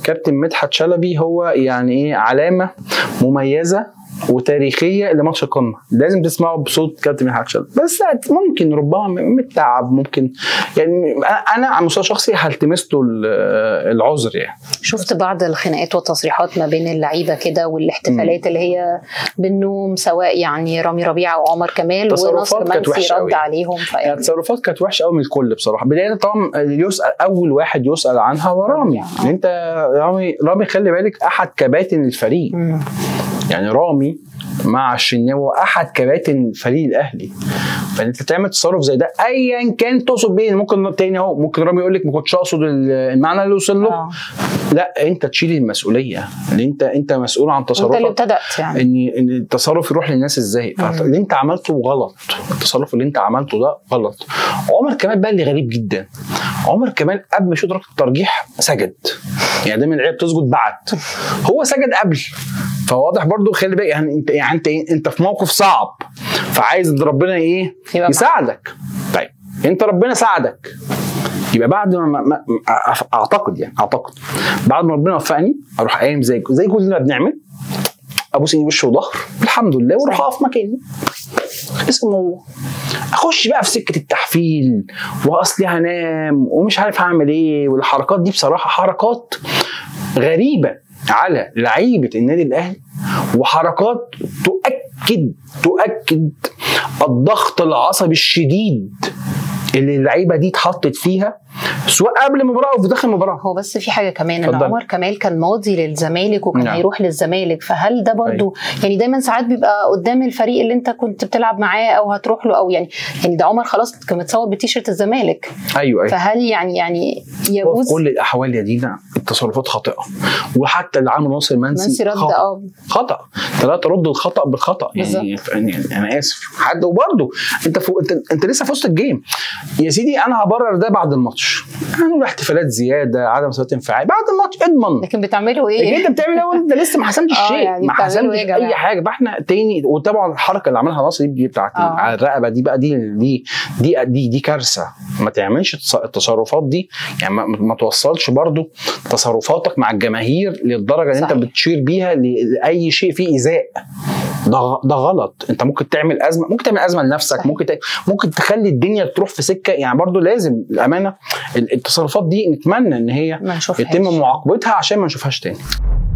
كابتن مدحت شلبي هو يعني ايه علامه مميزه وتاريخيه لماتش القمه لازم تسمعه بصوت كابتن مدحت شلبي بس ممكن ربما متعب ممكن يعني انا على المستوى الشخصي هلتمس له العذر يعني شفت بعض الخناقات والتصريحات ما بين اللعيبه كده والاحتفالات اللي هي بالنوم سواء يعني رامي ربيعه وعمر كمال ونصر منسي رد عليهم يعني التصرفات كانت وحشه قوي من الكل بصراحه بدايه طبعا يسال اول واحد يسال عنها هو رامي انت رامي رامي خلي بالك احد كباتن الفريق مم. يعني رامي مع الشناوي احد كباتن فريق الاهلي فانت تعمل تصرف زي ده ايا كان تقصد بيه ممكن تاني اهو ممكن رامي يقول لك ما كنتش اقصد المعنى اللي وصل له آه. لا انت تشيل المسؤوليه ان انت انت مسؤول عن تصرفك انت اللي ابتدات يعني ان ان التصرف يروح للناس ازاي اللي انت عملته غلط التصرف اللي انت عملته ده غلط عمر كمال بقى اللي غريب جدا عمر كمال قبل ما يشوط ركله الترجيح سجد يعني دايما اللعيبه بتسجد بعد هو سجد قبل فواضح برضو خلي بالك يعني انت يعني انت انت في موقف صعب فعايز ربنا ايه يساعدك طيب انت ربنا ساعدك يبقى بعد ما, ما اعتقد يعني اعتقد بعد ما ربنا وفقني اروح قايم زي زي كلنا بنعمل ابوس ايدي وش وظهر الحمد لله واروح اقف مكاني اسمه اخش بقى في سكه التحفيل واصلي هنام ومش عارف هعمل ايه والحركات دي بصراحه حركات غريبه على لعيبه النادي الاهلي وحركات تؤكد تؤكد الضغط العصبي الشديد اللي اللعيبه دي اتحطت فيها سواء قبل المباراه او في داخل المباراه هو بس في حاجه كمان ان عمر كمال كان ماضي للزمالك وكان نعم. هيروح للزمالك فهل ده برضو أيوه. يعني دايما ساعات بيبقى قدام الفريق اللي انت كنت بتلعب معاه او هتروح له او يعني يعني ده عمر خلاص كان متصور بتيشيرت الزمالك ايوه ايوه فهل يعني يعني يجوز في كل الاحوال يا دينا التصرفات خاطئه وحتى اللي عمله ناصر منسي منسي رد اه خطا انت لا ترد الخطا بالخطا يعني, يعني انا اسف حد وبرده انت فوق انت انت لسه في وسط الجيم يا سيدي انا هبرر ده بعد الماتش هنقول احتفالات زياده عدم ثبات انفعالي بعد الماتش اضمن لكن بتعملوا ايه؟ انت بتعمل ايه وانت لسه ما حسمتش شيء يعني ما حسمتش إيه اي حاجه فاحنا تاني وطبعا الحركه اللي عملها ناصر دي بتاعت آه. على الرقبه دي بقى دي دي دي دي, دي كارثه ما تعملش التصرفات دي يعني ما, ما توصلش برضو تصرفاتك مع الجماهير للدرجه اللي انت بتشير بيها لاي شيء فيه ايذاء ده ده غلط انت ممكن تعمل ازمه ممكن تعمل ازمه لنفسك صحيح. ممكن ممكن تخلي الدنيا تروح في سكه يعني برضو لازم الامانه التصرفات دي نتمنى ان هي يتم معاقبتها عشان ما نشوفهاش تاني